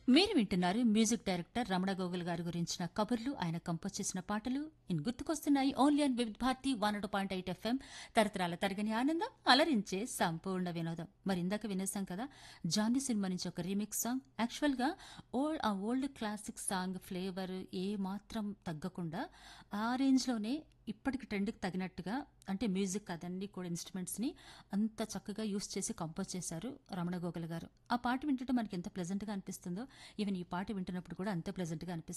మీరు వింటున్నారు music director Ramana గోగుల్ గారి గురించిన కబుర్లు ఆయన కంపోజ్ చేసిన పాటలు ఇన్ గుర్తుకొస్తున్నాయి only and Vividh Bharati one point eight FM తరతరాల తరగని ఆనందం అలరించే సంపూర్ణ వినోదం మరి ఇందాక వినేసాం కదా జానీ సినిమా నుంచి ఒక రీమిక్స్ సాంగ్ యాక్చువల్గా ఓల్డ్ ఆ ఓల్డ్ క్లాసిక్ సాంగ్ ఫ్లేవర్ ఏ మాత్రం తగ్గకుండా ఆ రేంజ్లోనే ఇప్పటికి ట్రెండ్కి తగినట్టుగా అంటే మ్యూజిక్ అదన్నీ కూడా ఇన్స్ట్రుమెంట్స్ని అంత చక్కగా యూస్ చేసి కంపోజ్ చేశారు రమణ గోగుల్ గారు ఆ పాట వింటుంటే మనకి ఎంత ప్లెజెంట్గా అనిపిస్తుందో ఈవెన్ ఈ పాట వింటున్నప్పుడు కూడా అంతే ప్లెజెంట్గా అనిపిస్తుంది